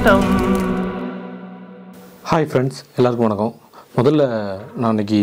நேரம் hi friends எல்லாருக்கும் வணக்கம் முதல்ல நான் இன்னைக்கு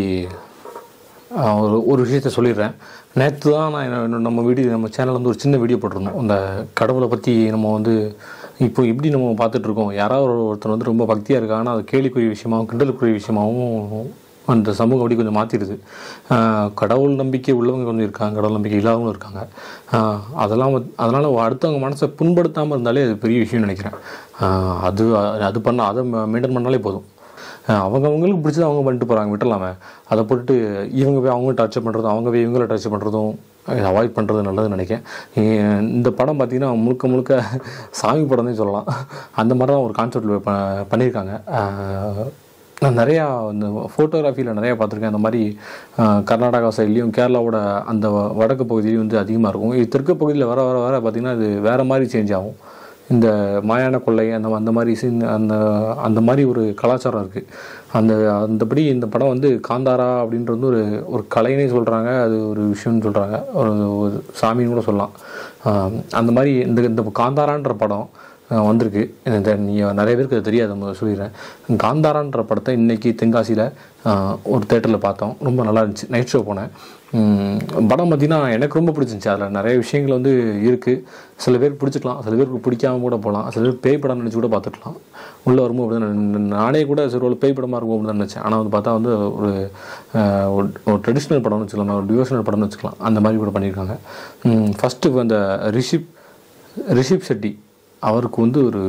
ஆஹ், ஒரு ஒரு விஷயத்த சொல்லிடுறேன் நேற்று தான் நான் என்ன- நம்ம வீடியோ நம்ம சேனலில் வந்து ஒரு சின்ன வீடியோ போட்டிருந்தோம் அந்த கடவுளை பற்றி நம்ம வந்து இப்போ எப்படி நம்ம பார்த்துட்ருக்கோம் யாராவது ஒரு- ஒருத்தர் வந்து ரொம்ப பக்தியாக இருக்கா ஆனால் அது கேலிக்குரிய விஷயமாகவும் கிண்டலுக்குரிய விஷயமாகவும் அந்த சமூகம் அப்படி கொஞ்சம் மாற்றிடுது கடவுள் நம்பிக்கை உள்ளவங்க கொஞ்சம் இருக்காங்க கடவுள் நம்பிக்கை இல்லாதவங்களும் இருக்காங்க ஆஹ், அதெல்லாம் வந்து- அதனால் அடுத்தவங்க மனசை புண்படுத்தாமல் இருந்தாலே அது பெரிய விஷயம்னு நினைக்கிறேன் ஆஹ், அது அது பண்ண அதை மெயின்டைன் பண்ணாலே போதும் அஹ் அவங்க அவங்களுக்கு பிடிச்சது அவங்க பண்ணிட்டு போகிறாங்க விட்டுலாமே அதை போட்டு இவங்க போய் அவங்க டார்ச்சர் பண்ணுறதும் அவங்க போய் இவங்கள டார்ச்சர் பண்ணுறதும் அவாய்ட் பண்ணுறது நல்லதுன்னு நினைக்கிறேன் அஹ் இந்த படம் பார்த்திங்கன்னா முழுக்க முழுக்க சாமி படம்னே சொல்லலாம் அந்த மாதிரி தான் ஒரு கான்செப்டில் ப பண்ணியிருக்காங்க அஹ் நான் நிறையா இந்த ஃபோட்டோகிராஃபியில் நிறையா பார்த்துருக்கேன் அந்த மாதிரி அஹ், கர்நாடகா சைட்லேயும் கேரளாவோட அந்த வ- வடக்கு பகுதியிலையும் வந்து அதிகமாக இருக்கும் இது தெற்கு பகுதியில் வர வர வர பார்த்திங்கன்னா இது வேறு மாதிரி சேஞ்ச் ஆகும் இந்த மாயான கொள்ளை அந்த அந்த மாதிரி சீன் அந்த அந்த மாதிரி ஒரு கலாச்சாரம் இருக்குது அந்த அந்தபடி இந்த படம் வந்து காந்தாரா அப்படின்றது வந்து ஒரு ஒரு கலைனே சொல்கிறாங்க அது ஒரு விஷயம்னு சொல்கிறாங்க ஒரு ஒரு சாமின்னு கூட சொல்லலாம் ஆஹ் அந்த மாதிரி இந்த இந்த காந்தாரான்ற படம் ஆஹ் வந்திருக்கு இந்த நீங்கள் நிறைய பேருக்கு அது தெரியாது நம்ம சொல்லிடுறேன் காந்தாரான்ற படத்தை இன்றைக்கி தென்காசியில் ஒரு தேட்டரில் பார்த்தோம் ரொம்ப நல்லா இருந்துச்சு நைட் ஷோ போனேன் உம், படம் பார்த்திங்கன்னா எனக்கு ரொம்ப பிடிச்சிருந்துச்சி அதில் நிறைய விஷயங்கள் வந்து இருக்குது சில பேருக்கு பிடிச்சிக்கலாம் சில பேருக்கு பிடிக்காம கூட போகலாம் சில பேர் பேய் படம் நினச்சி கூட பார்த்துக்கலாம் உள்ளே வரும்போது அப்படி தான் நானே கூட சரி ஒரு பேய் படமாக இருக்கும் அப்படின்னு தான் நினச்சேன் ஆனால் வந்து பார்த்தா வந்து ஒரு ஆஹ், ஒரு- ஒரு ட்ரெடிஷ்னல் படம்னு வச்சுக்கலாம் ஒரு டிவோஷனல் படம்னு வச்சுக்கலாம் அந்த மாதிரி கூட பண்ணியிருக்காங்க ஃபஸ்ட்டு அந்த ரிஷிப் ரிஷிப் செட்டி அவருக்கு வந்து ஒரு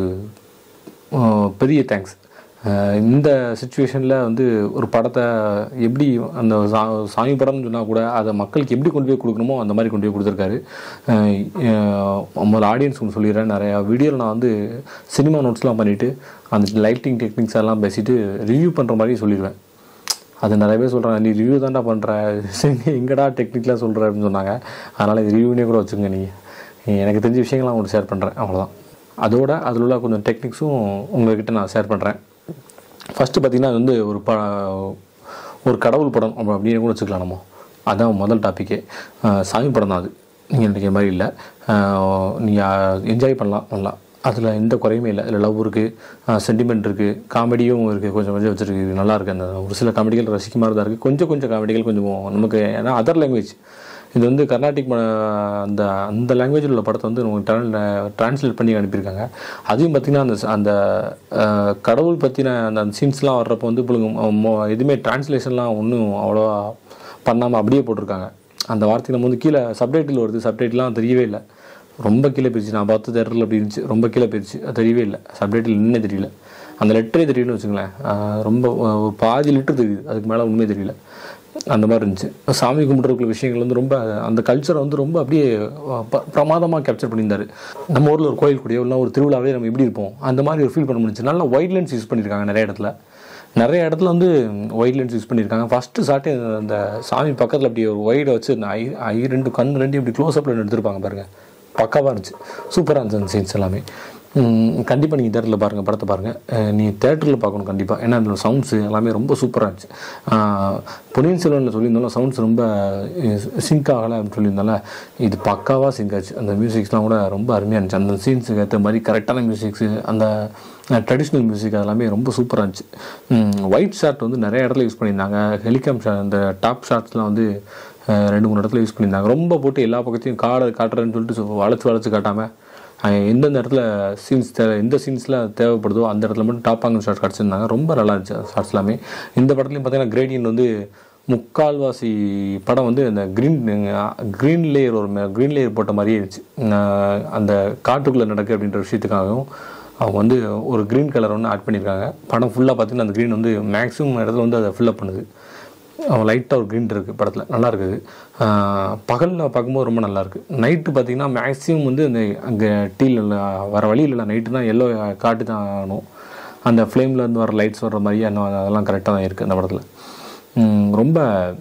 ஆஹ், பெரிய தேங்க்ஸ் இந்த சுச்சுவேஷனில் வந்து ஒரு படத்தை எப்படி அந்த சா சாமி படம்னு சொன்னால் கூட அதை மக்களுக்கு எப்படி கொண்டு போய் கொடுக்கணுமோ அந்த மாதிரி கொண்டு போய் கொடுத்துருக்காரு ஆஹ், ஆஹ், முதல்ல ஆடியன்ஸ் ஒன்று சொல்லிடுறேன் நிறையா வீடியோவில் நான் வந்து சினிமா நோட்ஸ்லாம் பண்ணிவிட்டு அந்த லைட்டிங் டெக்னிக்ஸ் எல்லாம் பேசிட்டு ரிவ்யூ பண்ணுற மாதிரி சொல்லிடுவேன் அது நிறைய பேர் சொல்கிறாங்க நீ ரிவ்யூ தான்டா பண்ணுற எங்கடா டெக்னிக்லாம் சொல்கிற அப்படின்னு சொன்னாங்க அதனால் இது ரிவ்யூனே கூட வச்சுங்க நீங்கள் எனக்கு தெரிஞ்ச விஷயங்கள்லாம் உங்களுக்கு ஷேர் பண்ணுறேன் அவ்வளோதான் அதோட அதில் உள்ள கொஞ்சம் டெக்னிக்ஸும் உங்கள்கிட்ட நான் ஷேர் பண்ணுறேன் ஃபஸ்ட்டு பார்த்தீங்கன்னா அது வந்து ஒரு ப ஒரு கடவுள் படம் அப்படி அப்படின்னு கூட வச்சுக்கலாம் நம்ம அதான் முதல் டாப்பிக்கே சாமி படம் தான் அது நீங்கள் நினைக்கிற மாதிரி இல்லை நீங்கள் என்ஜாய் பண்ணலாம் நல்லா அதில் எந்த குறையுமே இல்லை அதில் லவ் இருக்குது சென்டிமெண்ட் இருக்குது காமெடியும் இருக்குது கொஞ்சம் கொஞ்சம் வச்சுருக்கு நல்லா இருக்குது அந்த ஒரு சில காமெடிகள் ரசிக்க மாதிரி தான் இருக்குது கொஞ்சம் கொஞ்சம் காமெடிகள் கொஞ்சம் நமக்கு ஏன்னா அதர் லாங்குவேஜ் இது வந்து கர்நாடிக் ம- அந்த அந்த லாங்குவேஜில் உள்ள படத்தை வந்து நமக்கு ட்ரான்ஸ்லேட் பண்ணி அனுப்பியிருக்காங்க அதையும் பார்த்திங்கன்னா அந்த ச- அந்த அஹ், கடவுள் பற்றின அந்த அந்த சீன்ஸ்லாம் வர்றப்போ வந்து இப்போ மொ- எதுவுமே ட்ரான்ஸ்லேஷன்லாம் ஒன்றும் அவ்வளோவா பண்ணாமல் அப்படியே போட்டிருக்காங்க அந்த வார்த்தை நம்ம வந்து கீழே சப்டைட்டில் வருது சப்டைட்டிலாம் தெரியவே இல்லை ரொம்ப கீழே போயிடுச்சு நான் பார்த்த தேட்டரில் அப்படி இருந்துச்சு ரொம்ப கீழே போயிடுச்சு அது தெரியவே இல்லை சப்டைட்டில் இன்னே தெரியல அந்த லெட்டரே தெரியும்னு வச்சுங்களேன் ஆஹ் ரொம்ப அஹ், ஒரு பாதி லிட்டர் தெரியுது அதுக்கு மேலே உண்மையே தெரியல அந்த மாதிரி இருந்துச்சு சாமி கும்பிட்றக்குள்ள விஷயங்கள் வந்து ரொம்ப அந்த கல்ச்சரை வந்து ரொம்ப அப்படியே பிரமாதமாக கேப்சர் பண்ணியிருந்தாரு நம்ம ஊரில் ஒரு கோயில் கூடயோ இல்லை ஒரு திருவிழாவே நம்ம எப்படி இருப்போம் அந்த மாதிரி ஒரு ஃபீல் பண்ண முடிஞ்சு நல்லா ஒயிட் லென்ஸ் யூஸ் பண்ணியிருக்காங்க நிறைய இடத்துல நிறைய இடத்துல வந்து ஒயிட் லென்ஸ் யூஸ் பண்ணியிருக்காங்க ஃபஸ்ட்டு ஷாட்டே அந்த சாமி பக்கத்தில் அப்படி ஒரு ஒயிடை வச்சு அந்த ஐ ஐ ரெண்டு கண் ரெண்டு இப்படி க்ளோஸ் அப்பில் எடுத்திருப்பாங்க பாருங்கள் பக்காவாக இருந்துச்சு சூப்பராக இருந்துச்சு அந்த சீன்ஸ் எல்லாமே கண்டிப்பாக நீங்கள் தேட்டரில் பாருங்கள் படத்தை பாருங்கள் நீங்கள் தேட்டரில் பார்க்கணும் கண்டிப்பாக ஏன்னா அதில் சவுண்ட்ஸு எல்லாமே ரொம்ப சூப்பராக இருந்துச்சு அஹ், பொன்னியின் செல்வனில் சொல்லியிருந்தாலும் சவுண்ட்ஸ் ரொம்ப சிங்க் ஆகலை அப்படின்னு சொல்லியிருந்தால இது பக்காவாக சிங்க் ஆச்சு அந்த மியூசிக்ஸ்லாம் கூட ரொம்ப அருமையாக இருந்துச்சு அந்த சீன்ஸுக்கு ஏற்ற மாதிரி கரெக்டான மியூசிக்ஸு அந்த ட்ரெடிஷ்னல் மியூசிக் அதெல்லாமே ரொம்ப சூப்பராக இருந்துச்சு ஒயிட் ஷாட் வந்து நிறைய இடத்துல யூஸ் பண்ணியிருந்தாங்க ஹெலிகாம் ஷாட் அந்த டாப் ஷாட்ஸ்லாம் வந்து அஹ், ரெண்டு மூணு இடத்துல யூஸ் பண்ணியிருந்தாங்க ரொம்ப போட்டு எல்லா பக்கத்தையும் காடை காட்டுறேன்னு சொல்லிட்டு சொ- வளைச்சு வளைச்சு காட்டாமல் அஹ் எந்தெந்த இடத்துல சீன்ஸ் தேவை எந்த சீன்ஸில் தேவைப்படுதோ அந்த இடத்துல மட்டும் டாப் ஆங்கிள் ஷாட் கிடச்சிருந்தாங்க ரொம்ப நல்லா இருந்துச்சு ஷார்ட்ஸ் எல்லாமே இந்த படத்துலையும் பார்த்தீங்கன்னா கிரேடியன் வந்து முக்கால்வாசி படம் வந்து அந்த க்ரீன் க்ரீன் லேயர் ஒரு க்ரீன் லேயர் போட்ட மாதிரியே இருந்துச்சு அஹ் அந்த காட்டுக்குள்ளே நடக்கு அப்படின்ற விஷயத்துக்காகவும் அவங்க வந்து ஒரு க்ரீன் கலர் ஒன்று ஆட் பண்ணியிருக்காங்க படம் ஃபுல்லாக பார்த்தீங்கன்னா அந்த க்ரீன் வந்து மேக்ஸிமம் இடத்துல வந்து அதை ஃபில்லப் பண்ணுது லைட்டாக ஒரு க்ரீன் இருக்குது படத்தில் நல்லா இருக்குது பகலில் பார்க்கும்போது ரொம்ப நல்லா இருக்கு நைட்டு பார்த்தீங்கன்னா மேக்ஸிமம் வந்து அந்த அங்கே டீல வர வழி இல்லை நைட்டு தான் எல்லோ காட்டு தான் ஆகணும் அந்த ஃப்ளேமில் இருந்து வர லைட்ஸ் வர்ற மாதிரி அந்த அதெல்லாம் கரெக்டாக தான் இருக்குது அந்த படத்தில் உம், ரொம்ப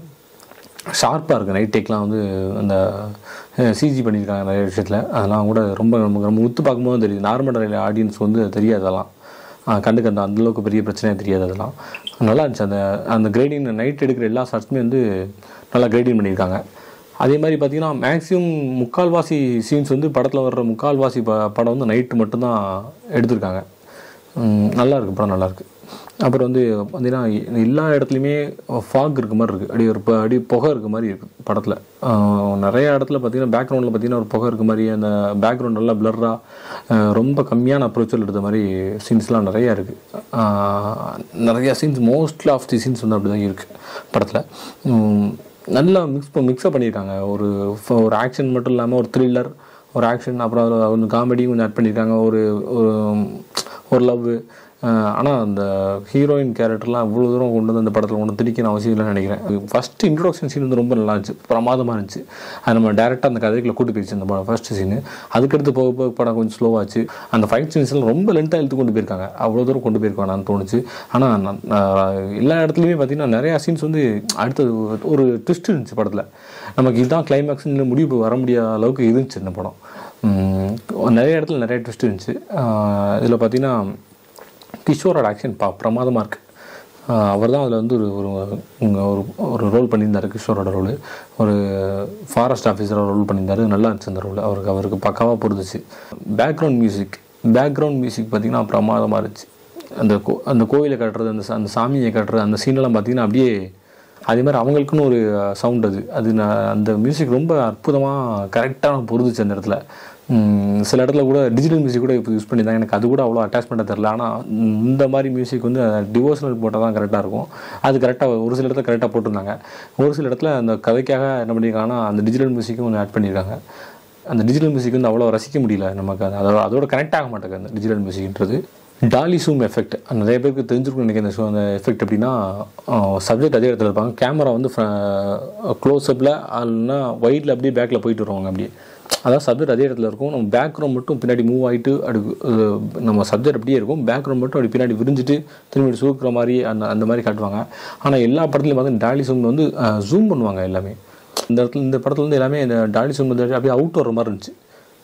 ஷார்ப்பாக இருக்குது நைட் டேக்லாம் வந்து அந்த சிஜி பண்ணியிருக்காங்க நிறைய விஷயத்தில் அதெல்லாம் கூட ரொம்ப நமக்கு ரொம்ப உத்து பார்க்கும்போது தெரியுது நார்மல் ஆடியன்ஸ் வந்து அது தெரியாது அதெல்லாம் ஆஹ் கண்டுக்கு அந்த அந்தளவுக்கு பெரிய பிரச்சனையாக தெரியாது அதெல்லாம் நல்லா இருந்துச்சு அந்த அந்த கிரேடிங் நைட் எடுக்கிற எல்லா ஷார்ட்ஸுமே வந்து நல்லா கிரேடிங் பண்ணியிருக்காங்க அதே மாதிரி பார்த்தீங்கன்னா மேக்ஸிமம் முக்கால்வாசி சீன்ஸ் வந்து படத்தில் வர்ற முக்கால்வாசி ப படம் வந்து நைட்டு மட்டும்தான் எடுத்திருக்காங்க உம், நல்லா இருக்கு படம் நல்லா இருக்கு அப்புறம் வந்து பார்த்தீங்கன்னா எல்லா இடத்துலையுமே ஃபாக் இருக்க மாதிரி இருக்குது அடி ஒரு ப- அடி புகை இருக்க மாதிரி இருக்குது படத்தில் நிறைய இடத்துல பார்த்தீங்கன்னா பேக்ரவுண்டில் பார்த்தீங்கன்னா ஒரு புகை இருக்க மாதிரி அந்த பேக்ரவுண்ட் நல்லா பிளர்ராக ரொம்ப கம்மியான அப்ரோச்சில் எடுத்த மாதிரி சீன்ஸ்லாம் நிறையா இருக்குது நிறையா scenes mostly of the scenes வந்து அப்படி தான் இருக்குது படத்தில் நல்லா மிக்ஸ் மிக்ஸப் பண்ணியிருக்காங்க ஒரு ஃப- ஒரு ஆக்ஷன் மட்டும் இல்லாமல் ஒரு த்ரில்லர் ஒரு ஆக்ஷன் அப்புறம் அதில் கொஞ்சம் காமெடியும் கொஞ்சம் ஆட் பண்ணியிருக்காங்க ஒரு ஒரு- ஒரு லவ் ஆனால் அந்த ஹீரோயின் கேரக்டர்லாம் இவ்வளோ தூரம் கொண்டு வந்து அந்த படத்தில் கொண்டு திணிக்கணும் அவசியம் இல்லைன்னு நினைக்கிறேன் ஃபஸ்ட்டு இன்ட்ரோடக்ஷன் சீன் வந்து ரொம்ப நல்லா இருந்துச்சு பிரமாதமாக இருந்துச்சு அது நம்ம டேரெக்டாக அந்த கதைக்குள்ள கூட்டு போயிடுச்சு அந்த ஃபர்ஸ்ட் சீனு அதுக்கடுத்து போக போக படம் கொஞ்சம் ஸ்லோவாச்சு அந்த ஃபைட் சீன்ஸ்லாம் ரொம்ப லென்த்தாக இழுத்து கொண்டு போயிருக்காங்க அவ்வளோ தூரம் கொண்டு போயிருக்காங்கன்னு தோணுச்சு ஆனால் எல்லா இடத்துலையுமே பார்த்தீங்கன்னா நிறையா சீன்ஸ் வந்து அடுத்தது ஒரு ட்விஸ்ட் இருந்துச்சு படத்தில் நமக்கு இதுதான் கிளைமேக்ஸ்னு முடிவு வர முடியாத அளவுக்கு இருந்துச்சு இந்த படம் உம், நிறைய இடத்துல நிறைய ட்விஸ்ட் இருந்துச்சு இதில் பார்த்தீங்கன்னா கிஷோரோட ஆக்ஷன் பா பிரமாதமாக இருக்குது அவர் தான் அதில் வந்து ஒரு ஒரு உங்க ஒரு ஒரு ரோல் பண்ணியிருந்தார் கிஷோரோட ரோல் ஒரு ஃபாரஸ்ட் ஆஃபீஸராக ரோல் பண்ணியிருந்தாரு நல்லா இருந்துச்சு அந்த ரோல் அவருக்கு அவருக்கு பக்காவாக பொருந்துச்சு பேக்ரவுண்ட் மியூசிக் பேக்ரவுண்ட் மியூசிக் பார்த்திங்கன்னா பிரமாதமாக இருந்துச்சு அந்த கோ அந்த கோயிலை கட்டுறது அந்த சா- அந்த சாமியை கட்டுறது அந்த சீனெல்லாம் பார்த்தீங்கன்னா அப்படியே அதே மாதிரி அவங்களுக்குன்னு ஒரு சவுண்ட் அது அது நான் அந்த மியூசிக் ரொம்ப அற்புதமாக கரெக்டாக பொருந்துச்சு அந்த இடத்துல உம், சில இடத்துல கூட டிஜிட்டல் மியூசிக் கூட இப்போ யூஸ் பண்ணியிருந்தாங்க எனக்கு அது கூட அவ்வளோ அட்டாச்மெண்ட்டாக தெரில ஆனால் இந்த மாதிரி மியூசிக் வந்து டிவோஷனல் போட்டால் தான் கரெக்டாக இருக்கும் அது கரெக்டாக ஒரு சில இடத்துல கரெக்டாக போட்டிருந்தாங்க ஒரு சில இடத்துல அந்த கதைக்காக என்ன பண்ணியிருக்காங்கன்னா அந்த டிஜிட்டல் மியூசிக்கும் கொஞ்சம் ஆட் பண்ணியிருக்காங்க அந்த டிஜிட்டல் மியூசிக் வந்து அவ்வளோ ரசிக்க முடியல நமக்கு அது அதோட அதோட கனெக்ட் ஆக மாட்டேங்குது அந்த டிஜிட்டல் மியூசிக்ன்றது டாலி சூம் எஃபெக்ட் நிறைய பேருக்கு தெரிஞ்சிருக்கும் நினைக்கிறேன் இந்த show- அந்த எஃபெக்ட் எப்படின்னா சப்ஜெக்ட் அதே இடத்துல இருப்பாங்க கேமரா வந்து க்ளோஸ்அப்பில் இல்லைன்னா வைடில் அப்படியே பேக்கில் போயிட்டு வருவாங்க அப்படியே அதாவது சப்ஜெக்ட் அதே இடத்துல இருக்கும் நம்ம பேக்ரவுண்ட் மட்டும் பின்னாடி மூவ் ஆகிட்டு அப்படி அஹ், நம்ம சப்ஜெக்ட் அப்படியே இருக்கும் பேக்ரவுண்ட் மட்டும் அப்படி பின்னாடி விரிஞ்சிட்டு திரும்பி சுருக்கிற மாதிரி அந்த அந்த மாதிரி காட்டுவாங்க ஆனால் எல்லா படத்துலையும் பார்த்து டாலி சூம் வந்து ஜூம் பண்ணுவாங்க எல்லாமே இந்த இடத்துல இந்த படத்துல வந்து எல்லாமே இந்த டாலி சூம் வந்து அப்படியே அவுட் வர மாதிரி இருந்துச்சு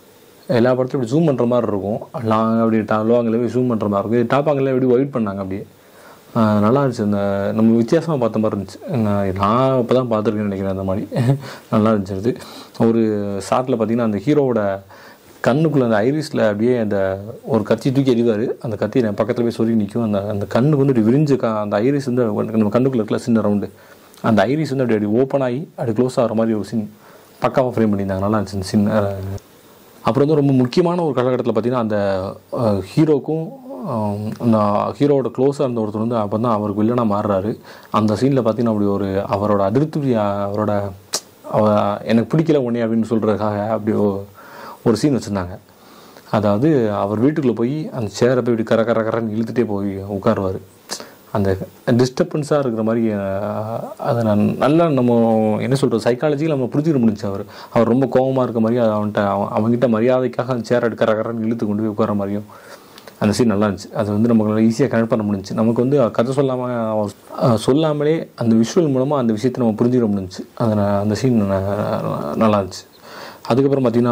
எல்லா படத்துலையும் இப்படி ஜூம் பண்ணுற மாதிரி இருக்கும் லாங் அப்படி டா லோங்கில் போய் ஜூம் பண்ணுற மாதிரி இருக்கும் இது டாப் ஆங்கில் எப்படி ஒயிட் பண்ணாங்க அப்படியே ஆஹ் நல்லா இருந்துச்சு இந்த நம்ம வித்தியாசமாக பார்த்த மாதிரி இருந்துச்சு நான் நான் இப்போ தான் பார்த்துருக்கேன்னு நினைக்கிறேன் அந்த மாதிரி நல்லா இருந்துச்சு அது ஒரு ஷார்ட்டில் பார்த்தீங்கன்னா அந்த ஹீரோவோட கண்ணுக்குள்ளே அந்த ஐரிஸில் அப்படியே அந்த ஒரு கத்தி தூக்கி எறிவார் அந்த கத்தி என் பக்கத்தில் போய் சொல்லி நிற்கும் அந்த அந்த கண்ணுக்கு வந்து இப்படி விரிஞ்சு கா அந்த ஐரிஸ் வந்து நம்ம கண்ணுக்குள்ள இருக்கல சின்ன ரவுண்டு அந்த ஐரிஸ் வந்து அப்படி அப்படி ஓப்பன் ஆகி அப்படி க்ளோஸ் ஆகிற மாதிரி ஒரு சீன் பக்காவாக ஃப்ரேம் பண்ணியிருந்தாங்க நல்லா இருந்துச்சு இந்த சீன் அப்புறம் வந்து ரொம்ப முக்கியமான ஒரு காலகட்டத்தில் பார்த்தீங்கன்னா அந்த அஹ், ஹீரோக்கும் அஹ், அந்த ஹீரோவோட க்ளோஸாக இருந்த ஒருத்தர் வந்து அப்போ தான் அவருக்கு வில்லனாக மாறுறாரு அந்த சீனில் பார்த்தீங்கன்னா அப்படி ஒரு அவரோட அதிருப்தி அவரோட அவ எனக்கு பிடிக்கல உடனே அப்படின்னு சொல்கிறதுக்காக அப்படி ஒ- ஒரு சீன் வச்சுருந்தாங்க அதாவது அவர் வீட்டுக்குள்ளே போய் அந்த சேரை போய் இப்படி கர கர கரன்னு இழுத்துட்டே போய் உட்காருவார் அந்த டிஸ்டர்பன்ஸாக இருக்கிற மாதிரி அஹ், அதை நான் நல்லா நம்ம என்ன சொல்கிறது சைக்காலஜியில் நம்ம புரிஞ்சுக்க முடிஞ்சு அவர் அவர் ரொம்ப கோவமாக இருக்க மாதிரி அவன்கிட்ட அவன் அவங்ககிட்ட மரியாதைக்காக அந்த சேர் எடுக்கிற கரன்னு இழுத்து கொண்டு போய் உட்கார மாதிரியும் அந்த சீன் நல்லா இருந்துச்சு அது வந்து நமக்கு ஈஸியாக கனெக்ட் பண்ண முடிஞ்சுச்சு நமக்கு வந்து கதை சொல்லாமல் அவன் அஹ், சொல்லாமலே அந்த விஷுவல் மூலமாக அந்த விஷயத்தை நம்ம புரிஞ்சுக்க முடிஞ்சுச்சு அது நான் அந்த சீன் நல்லா இருந்துச்சு அதுக்கப்புறம் பார்த்திங்கன்னா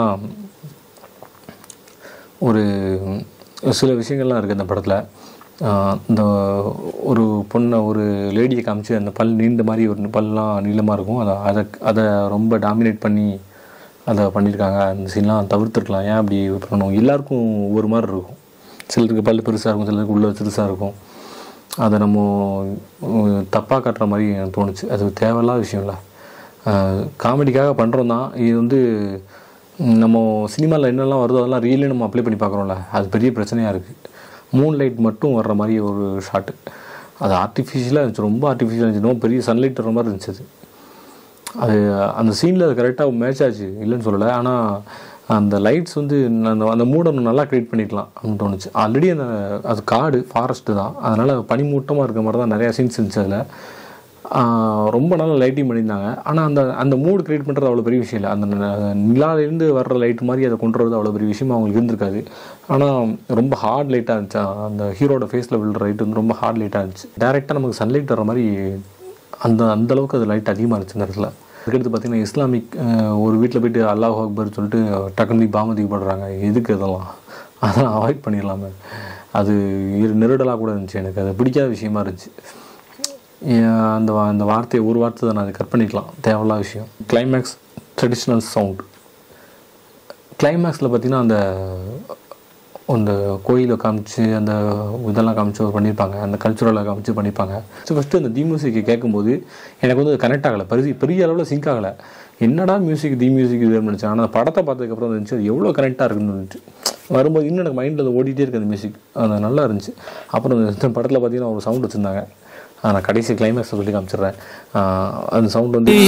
ஒரு சில விஷயங்கள்லாம் இருக்குது அந்த படத்தில் இந்த ஒரு பொண்ணை ஒரு லேடியை காமிச்சு அந்த பல் நீண்ட மாதிரி ஒரு பல்லாம் நீளமாக இருக்கும் அதை அதை அதை ரொம்ப டாமினேட் பண்ணி அதை பண்ணியிருக்காங்க அந்த சீன்லாம் தவிர்த்துருக்கலாம் ஏன் அப்படி பண்ணணும் எல்லாருக்கும் ஒவ்வொரு மாதிரி இருக்கும் சிலருக்கு பல் பெருசாக இருக்கும் சிலருக்கு உள்ள சிறுசாக இருக்கும் அதை நம்ம தப்பாக காட்டுற மாதிரி எனக்கு தோணுச்சு அது தேவையில்லாத விஷயம் இல்லை காமெடிக்காக பண்ணுறோம் தான் இது வந்து ம், நம்ம சினிமாவில் என்னெல்லாம் வருதோ அதெல்லாம் ரியலே நம்ம அப்ளை பண்ணி பார்க்குறோம்ல அது பெரிய பிரச்சனையாக இருக்குது மூன் லைட் மட்டும் வர்ற மாதிரி ஒரு ஷாட்டு அது ஆர்டிஃபிஷியலாக இருந்துச்சு ரொம்ப ஆர்டிஃபிஷியலாக இருந்துச்சு ரொம்ப பெரிய சன்லைட் வர மாதிரி இருந்துச்சு அது அது அந்த சீனில் அது கரெக்டாக மேட்ச் ஆச்சு இல்லைன்னு சொல்லலை ஆனால் அந்த லைட்ஸ் வந்து அந்த அந்த மூடை இன்னும் நல்லா க்ரியேட் பண்ணிக்கலாம் அப்படின்னு தோணுச்சு ஆல்ரெடி அந்த அது காடு ஃபாரஸ்ட்டு தான் அதனால் பனிமூட்டமாக இருக்க மாதிரி தான் நிறையா சீன்ஸ் இருந்துச்சு அதில் ரொம்ப நல்லா லைட்டிங் பண்ணியிருந்தாங்க ஆனால் அந்த அந்த மூடு க்ரியேட் பண்ணுறது அவ்வளோ பெரிய விஷயம் இல்லை அந்த ந- நிலாவிலேருந்து வர்ற லைட் மாதிரி அதை கொண்டு வரது அவ்வளோ பெரிய விஷயமா அவங்களுக்கு இருந்திருக்காது ஆனால் ரொம்ப ஹார்ட் லைட்டாக இருந்துச்சு அந்த ஹீரோட ஃபேஸில் விழுற லைட் வந்து ரொம்ப ஹார்ட் லைட்டாக இருந்துச்சு டேரெக்டாக நமக்கு சன்லைட் வர மாதிரி அந்த அந்த அளவுக்கு அது லைட் அதிகமாக இருந்துச்சு இந்த இடத்துல அதுக்கடுத்து பார்த்தீங்கன்னா இஸ்லாமிக் அஹ், ஒரு வீட்டில் போயிட்டு அல்லாஹ் அக்பர் சொல்லிட்டு டக்குனு பாமதி போடுறாங்க எதுக்கு இதெல்லாம் அதெல்லாம் அவாய்ட் பண்ணிடலாமே அது இரு நெருடலாக கூட இருந்துச்சு எனக்கு அது பிடிக்காத விஷயமா இருந்துச்சு ஏன் அந்த வா- அந்த வார்த்தையை ஒரு வார்த்தை தான் நான் கட் பண்ணிக்கலாம் தேவையில்லாத விஷயம் கிளைமேக்ஸ் ட்ரெடிஷ்னல் சவுண்ட் கிளைமேக்ஸில் பார்த்தீங்கன்னா அந்த அந்த கோயிலை காமிச்சு அந்த இதெல்லாம் காமிச்சு பண்ணியிருப்பாங்க அந்த கல்ச்சுரலை காமிச்சு பண்ணியிருப்பாங்க ஸோ ஃபஸ்ட்டு அந்த தி மியூசிக்கை கேட்கும்போது எனக்கு வந்து கனெக்ட் ஆகலை பெரிய பெரிய அளவில் சிங்க் ஆகலை என்னடா மியூசிக் தி மியூசிக் இது நினச்சேன் ஆனால் படத்தை பார்த்ததுக்கப்புறம் இருந்துச்சு அது எவ்வளோ கனெக்டாக இருக்குன்னு இருந்துச்சு வரும்போது இன்னும் எனக்கு மைண்டில் அது ஓடிட்டே இருக்கு அந்த மியூசிக் அது நல்லா இருந்துச்சு அப்புறம் இந்த படத்தில் பார்த்தீங்கன்னா ஒரு சவுண்ட் வச்சுருந்தாங்க நான் கடைசி கிளைமேக்ஸை சொல்லி காமிச்சிடுறேன் ஆஹ் அந்த சவுண்ட் வந்து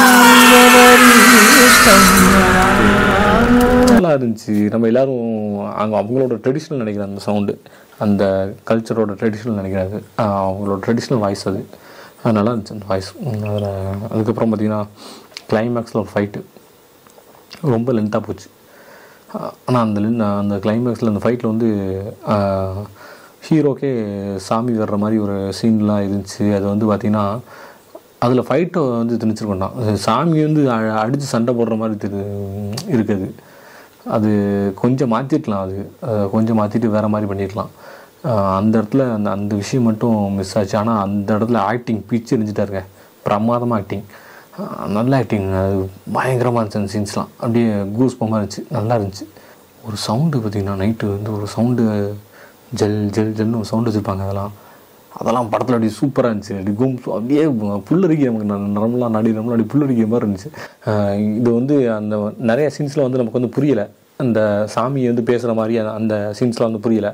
நல்லா இருந்துச்சு நம்ம எல்லாரும் அங்கே அவங்களோட ட்ரெடிஷ்னல் நினைக்கிறேன் அந்த சவுண்டு அந்த கல்ச்சரோட ட்ரெடிஷ்னல் நினைக்கிறேன் அது ஆஹ் அவங்களோட ட்ரெடிஷ்னல் வாய்ஸ் அது அது நல்லா இருந்துச்சு அந்த வாய்ஸ் அதில் அதுக்கப்புறம் பார்த்தீங்கன்னா கிளைமேக்ஸில் ஒரு ஃபைட்டு ரொம்ப லென்த்தாக போச்சு ஆனால் அந்த லென் அந்த கிளைமேக்ஸில் அந்த ஃபைட்டில் வந்து ஹீரோக்கே சாமி வர்ற மாதிரி ஒரு சீன்லாம் இருந்துச்சு அது வந்து பார்த்திங்கன்னா அதில் ஃபைட்டை வந்து திணிச்சிருக்கோண்டாம் சாமி வந்து அ- அடித்து சண்டை போடுற மாதிரி திரு இருக்குது அது கொஞ்சம் மாற்றிருக்கலாம் அது அஹ் கொஞ்சம் மாற்றிட்டு வேறு மாதிரி பண்ணியிருக்கலாம் அஹ் அந்த இடத்துல அந்த அந்த விஷயம் மட்டும் மிஸ் ஆச்சு ஆனால் அந்த இடத்துல ஆக்டிங் பிச்சு எரிஞ்சிட்டாருங்க பிரமாதமாக ஆக்டிங் நல்ல ஆக்டிங் அது பயங்கரமாக இருந்துச்சு அந்த சீன்ஸ்லாம் அப்படியே கூஸ் பம்மாக இருந்துச்சு நல்லா இருந்துச்சு ஒரு சவுண்டு பார்த்திங்கன்னா நைட்டு வந்து ஒரு சவுண்டு ஜல் ஜல் ஜல்னு ஒரு சவுண்டு வச்சுருப்பாங்க அதெல்லாம் அதெல்லாம் படத்தில் அப்படியே சூப்பராக இருந்துச்சு அப்படி கும் அப்படியே புல்லரிக்க நமக்கு ந- நரம்பெல்லாம் நாடி நரம்பெல்லாம் அப்படி புல்லரிக்கிற மாதிரி இருந்துச்சு ஆஹ் இது வந்து அந்த நிறைய சீன்ஸில் வந்து நமக்கு வந்து புரியலை அந்த சாமி வந்து பேசுகிற மாதிரி அந்த- அந்த சீன்ஸ்லாம் வந்து புரியலை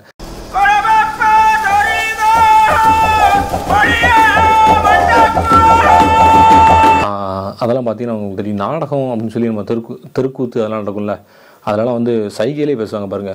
ஆஹ் அதெல்லாம் பார்த்தீங்கன்னா உங்களுக்கு தெரியும் நாடகம் அப்படின்னு சொல்லி நம்ம தெருக்கு தெருக்கூத்து அதெல்லாம் நடக்கும்ல அதெல்லாம் வந்து சைகையிலே பேசுவாங்க பாருங்க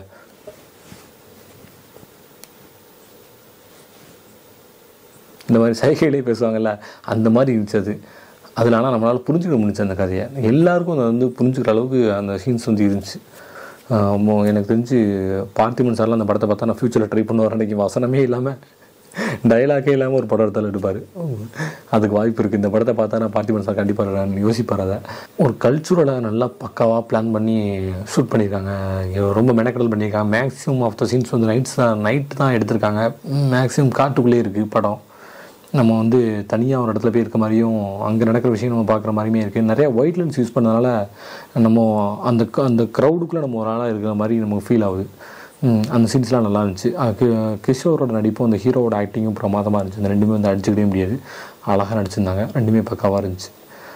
இந்த மாதிரி சைகையிலே பேசுவாங்கல்ல அந்த மாதிரி இருந்துச்சு அது அதில் ஆனால் நம்மளால் புரிஞ்சுக்க முடிஞ்சு அந்த கதையை எல்லாருக்கும் அதை வந்து புரிஞ்சுக்கிற அளவுக்கு அந்த சீன்ஸ் வந்து இருந்துச்சு ஆஹ் மோ- எனக்கு தெரிஞ்சு பார்த்திபன் சார்லாம் அந்த படத்தை பார்த்தா நான் ஃப்யூச்சரில் ட்ரை பண்ணுவார் அன்றைக்கி வசனமே இல்லாமல் டைலாக்கே இல்லாமல் ஒரு படம் எடுத்தாலும் எடுப்பார் அதுக்கு வாய்ப்பு இருக்குது இந்த படத்தை பார்த்தா நான் பார்த்திபன் சார் கண்டிப்பாக யோசிப்பார் அதை ஒரு கல்ச்சுரலை நல்லா பக்காவாக பிளான் பண்ணி ஷூட் பண்ணியிருக்காங்க இங்க ரொம்ப மெனக்கடல் பண்ணியிருக்காங்க மேக்ஸிமம் ஆஃப் த சீன்ஸ் வந்து நைட்ஸ் தான் நைட்டு தான் எடுத்திருக்காங்க மேக்ஸிமம் காட்டுக்குள்ளே இருக்குது படம் நம்ம வந்து தனியாக ஒரு இடத்துல போய் இருக்க மாதிரியும் அங்கே நடக்கிற விஷயம் நம்ம பார்க்குற மாதிரியுமே இருக்குது நிறைய ஒயிட் லென்ஸ் யூஸ் பண்ணதுனால நம்ம அந்த க- அந்த க்ரௌடுக்குள்ளே நம்ம ஒரு ஆளாக இருக்கிற மாதிரி நமக்கு ஃபீல் ஆகுது ம், அந்த சீன்ஸ்லாம் நல்லா இருந்துச்சு அஹ் கி- கிஷோரோட நடிப்பும் அந்த ஹீரோவோட ஆக்டிங்கும் பிரமாதமாக இருந்துச்சு இந்த ரெண்டுமே வந்து அடிச்சுக்கிட்டே முடியாது அழகாக நடிச்சிருந்தாங்க ரெண்டுமே பக்காவாக இருந்துச்சு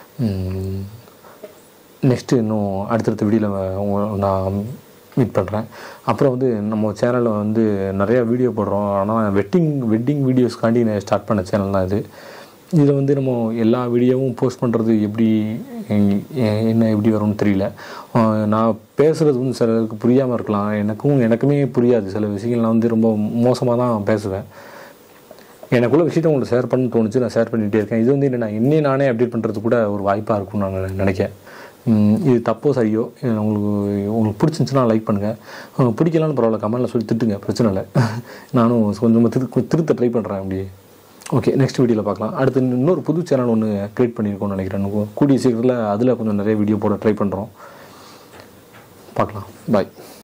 நெக்ஸ்ட்டு இன்னும் அடுத்தடுத்த வீடியோவில் நான் மீட் பண்ணுறேன் அப்புறம் வந்து நம்ம சேனலில் வந்து நிறையா வீடியோ போடுறோம் ஆனால் வெட்டிங் வெட்டிங் வீடியோஸ்க்காண்டி நான் ஸ்டார்ட் பண்ண சேனல் தான் இது இதில் வந்து நம்ம எல்லா வீடியோவும் போஸ்ட் பண்ணுறது எப்படி எ- எ- என்ன எப்படி வரும்னு தெரியல அஹ் நான் பேசுகிறது வந்து சிலருக்கு புரியாமல் இருக்கலாம் எனக்கும் எனக்குமே புரியாது சில விஷயங்கள் நான் வந்து ரொம்ப மோசமாக தான் பேசுவேன் எனக்குள்ள விஷயத்தை உங்களுக்கு ஷேர் பண்ண தோணுச்சு நான் ஷேர் பண்ணிகிட்டே இருக்கேன் இது வந்து என்ன என்னையே நானே அப்டேட் பண்ணுறது கூட ஒரு வாய்ப்பாக இருக்கும்னு நான் நினைக்கிறேன் உம், இது தப்போ சரியோ இது உங்களுக்கு உங்களுக்கு பிடிச்சிருந்துச்சுன்னா லைக் பண்ணுங்கள் பிடிக்கலான்னு பரவாயில்ல கமெண்ட்டில் சொல்லி திட்டுங்க பிரச்சனை இல்லை நானும் கொஞ்சமாக திரு திருத்த ட்ரை பண்ணுறேன் அப்படியே ஓகே நெக்ஸ்ட் வீடியோவில் பார்க்கலாம் அடுத்து இன்னொரு புது சேனல் ஒன்று க்ரியேட் பண்ணியிருக்கோம்னு நினைக்கிறேன் இன்னும் கூடிய சீக்கிரத்தில் அதில் கொஞ்சம் நிறைய வீடியோ போட ட்ரை பண்ணுறோம் பார்க்கலாம் பாய்